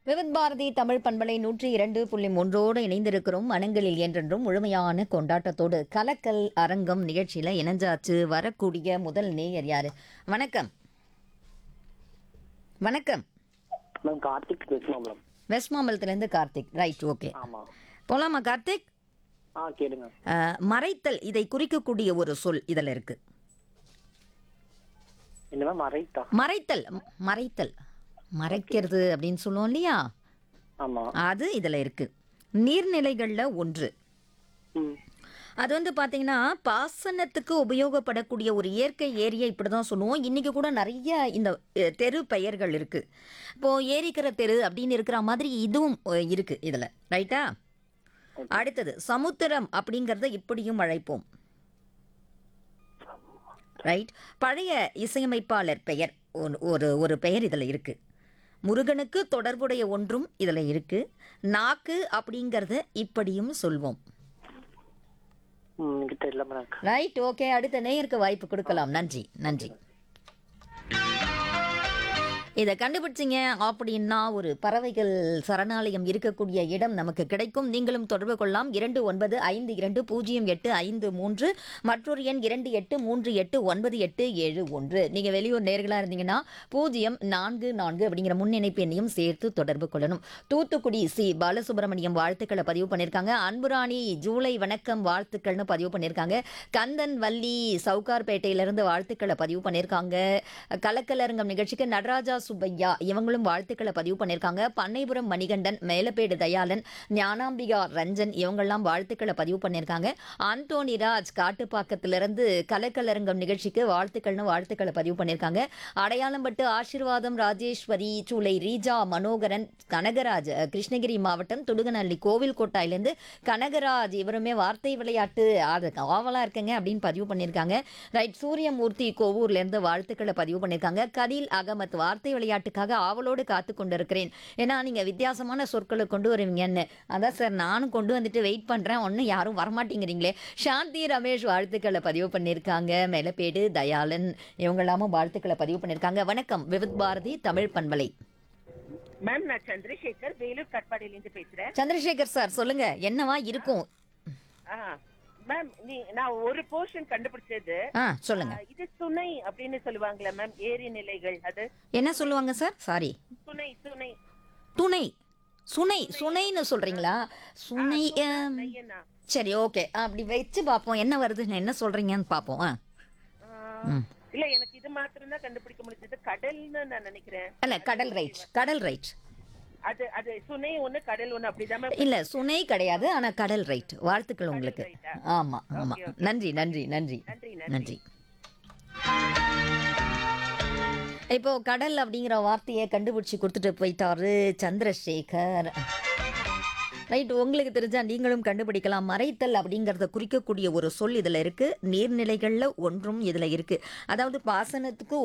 விவித் பாரதி தமிழ் பண்பலை நூற்றி இரண்டு புள்ளி மூன்றோடு இணைந்திருக்கிறோம் மனங்களில் என்றென்றும் முழுமையான கொண்டாட்டத்தோடு கலக்கல் அரங்கம் நிகழ்ச்சியில இணைஞ்சாச்சு வரக்கூடிய முதல் நேயர் யாரு வணக்கம் வணக்கம் மேம் கார்த்திக் பேசணும் மேம் வெஸ்ட் மாம்பலத்திலேருந்து கார்த்திக் ரைட் ஓகே ஆமா போலாமா கார்த்திக் ஆ கேளுங்க அஹ், மறைத்தல் இதை குறிக்கக்கூடிய ஒரு சொல் இதில் இருக்கு என்ன மேம் அரைத்தா மறைத்தல் ம், மறைத்தல் மறைக்கிறது அப்படின்னு சொல்லுவோம் இல்லையா ஆமா அது இதில் இருக்கு நீர்நிலைகளில் ஒன்று ம் அது வந்து பார்த்தீங்கன்னா பாசனத்துக்கு உபயோகப்படக்கூடிய ஒரு இயற்கை ஏரியை இப்படி தான் சொல்லுவோம் இன்றைக்கி கூட நிறைய இந்த அஹ், தெரு பெயர்கள் இருக்குது இப்போது ஏரிக்கிற தெரு அப்படின்னு இருக்கிற மாதிரி இதுவும் அஹ், இருக்கு இதில் ரைட்டா அடுத்தது சமுத்திரம் அப்படிங்கிறத இப்படியும் அழைப்போம் ரைட் பழைய இசையமைப்பாளர் பெயர் ஒரு- ஒரு ஒரு பெயர் இதில் இருக்கு முருகனுக்கு தொடர்புடைய ஒன்றும் இதில் இருக்கு நாக்கு அப்படிங்கிறத இப்படியும் சொல்வோம் ம் எனக்கு தெரியல மேம் ரைட் ஓகே அடுத்த நேயருக்கு வாய்ப்பு கொடுக்கலாம் நன்றி நன்றி இதை கண்டுபிடிச்சிங்க அப்படின்னா ஒரு பறவைகள் சரணாலயம் இருக்கக்கூடிய இடம் நமக்கு கிடைக்கும் நீங்களும் தொடர்பு கொள்ளலாம் இரண்டு ஒன்பது ஐந்து இரண்டு பூஜ்ஜியம் எட்டு ஐந்து மூன்று மற்றொரு எண் இரண்டு எட்டு மூன்று எட்டு ஒன்பது எட்டு ஏழு ஒன்று நீங்கள் வெளியூர் நேர்களாக இருந்தீங்கன்னா பூஜ்ஜியம் நான்கு நான்கு அப்படிங்கிற முன்னிணைப்பு எண்ணையும் சேர்த்து தொடர்பு கொள்ளணும் தூத்துக்குடி சி பாலசுப்ரமணியம் வாழ்த்துக்களை பதிவு பண்ணியிருக்காங்க அன்புராணி ஜூலை வணக்கம் வாழ்த்துக்கள்னு பதிவு பண்ணியிருக்காங்க கந்தன் வள்ளி சவுகார்பேட்டையிலிருந்து வாழ்த்துக்களை பதிவு பண்ணியிருக்காங்க கலக்கலரங்கம் நிகழ்ச்சிக்கு நடராஜா சுப்பையா இவங்களும் வாழ்த்துக்களை பதிவு பண்ணியிருக்காங்க பண்ணைபுரம் மணிகண்டன் மேலப்பேடு தயாளன் ஞானாம்பிகா ரஞ்சன் இவங்கெல்லாம் வாழ்த்துக்களை பதிவு பண்ணியிருக்காங்க ஆண்டோனி ராஜ் காட்டுப்பாக்கத்திலிருந்து கலக்கலரங்கம் நிகழ்ச்சிக்கு வாழ்த்துக்கள்னு வாழ்த்துக்களை பதிவு பண்ணியிருக்காங்க அடையாளம்பட்டு ஆசீர்வாதம் ராஜேஸ்வரி சூளை ரீஜா மனோகரன் கனகராஜ் அஹ், கிருஷ்ணகிரி மாவட்டம் துடுகநல்லி கோவில் கோட்டாயிலேருந்து கனகராஜ் இவருமே வார்த்தை விளையாட்டு அது ஆவலா இருக்குங்க அப்படின்னு பதிவு பண்ணியிருக்காங்க ரைட் சூரியமூர்த்தி கோவூர்லேருந்து வாழ்த்துக்களை பதிவு பண்ணியிருக்காங்க கலீல் அகமத் வார்த்தை விளையாட்டுக்காக ஆவலோடு காத்து கொண்டிருக்கிறேன் ஏன்னா நீங்கள் வித்தியாசமான சொற்களை கொண்டு வருவீங்கன்னு அதான் சார் நானும் கொண்டு வந்துட்டு வெயிட் பண்ணுறேன் ஒன்றும் யாரும் வரமாட்டேங்கிறீங்களே சாந்தி ரமேஷ் வாழ்த்துக்களை பதிவு பண்ணியிருக்காங்க மேலப்பேடு தயாளன் இவங்கெல்லாமும் வாழ்த்துக்களை பதிவு பண்ணியிருக்காங்க வணக்கம் விவித் பாரதி தமிழ் பண்பலை மேம் நான் சந்திரசேகர் வேலூர் கட்பாடியில இருந்து பேசுறேன் சந்திரசேகர் சார் சொல்லுங்க என்னவா இருக்கும் ஆ, மேம் நீ நான் ஒரு போர்ஷன் கண்டுபிடிச்சது ஆ சொல்லுங்க ஆ, இது துணை அப்படின்னு சொல்லுவாங்களே மேம் ஏரி நிலைகள் அது என்ன சொல்லுவாங்க சார் சாரி துணை துணை துணை சுனை சுனைன்னு சொல்றீங்களா சுனை ஆம், நையனா. சரி ஓகே அப்படி வச்சு பார்ப்போம் என்ன வருதுன்னு என்ன சொல்றீங்கன்னு பார்ப்போம் ஆ ஆ, இல்ல எனக்கு இது மாத்திரம் தான் கண்டுபிடிக்க முடிஞ்சது கடல்னு நான் நினைக்கிறேன் இல்ல கடல் ரைட் கடல் ரைட் அது அது சுனை ஒண்ணு கடல் ஒண்ணு அப்படிதான் மேம் இல்ல சுனை கிடையாது ஆனா கடல் ரைட் வாழ்த்துக்கள் உங்களுக்கு right ஆ? ஆமா ஆமா Okay, நன்றி நன்றி நன்றி நன்றி நன்றி நன்றி இப்போ கடல் அப்படிங்கிற வார்த்தையை கண்டுபிடிச்சி கொடுத்துட்டு போயிட்டாரு சந்திரசேகர் ரைட் உங்களுக்கு தெரிஞ்சா நீங்களும் கண்டுபிடிக்கலாம் மறைத்தல் அப்படிங்கிறத குறிக்கக்கூடிய ஒரு சொல் இதில் இருக்கு நீர்நிலைகளில் ஒன்றும் இதில் இருக்கு அதாவது பாசனத்துக்கு